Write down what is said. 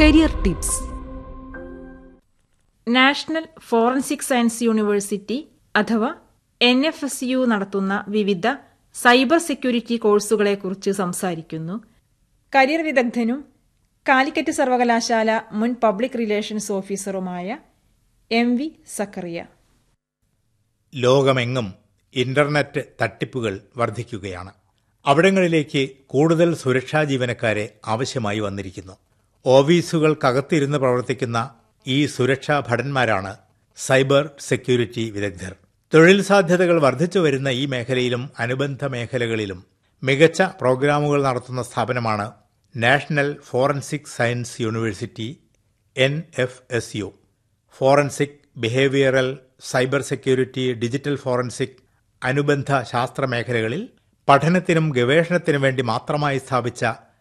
career tips national forensic science university അഥവാ N F S U നടത്തുന്ന വിവിധ cyber security കോഴ്സുകളെക്കുറിച്ച് സംസാരിക്കുന്നു കരിയർ വിദഗ്ധനും കാലിക്കറ്റ് സർവകലാശാല മുൻ പബ്ലിക് റിലേഷൻസ് ഓഫീസറുമായ എം വി സക്കറിയ ലോകമെങ്ങും ഇന്റർനെറ്റ് തട്ടിപ്പുകൾ വർദ്ധിക്കുകയാണ് അവിടങ്ങളിലേക്ക് കൂടുതൽ സുരക്ഷാ ജീവനക്കാരെ ആവശ്യമായി വന്നിരിക്കുന്നു ഓഫീസുകൾക്കകത്തിരുന്ന് പ്രവർത്തിക്കുന്ന ഈ സുരക്ഷാ ഭടന്മാരാണ് സൈബർ സെക്യൂരിറ്റി വിദഗ്ധർ തൊഴിൽ സാധ്യതകൾ വർദ്ധിച്ചു വരുന്ന ഈ മേഖലയിലും അനുബന്ധ മേഖലകളിലും മികച്ച പ്രോഗ്രാമുകൾ നടത്തുന്ന സ്ഥാപനമാണ് national forensic science university N F S U forensic behavioural cyber security digital forensic അനുബന്ധ ശാസ്ത്ര മേഖലകളിൽ പഠനത്തിനും ഗവേഷണത്തിനും വേണ്ടി മാത്രമായി സ്ഥാപിച്ച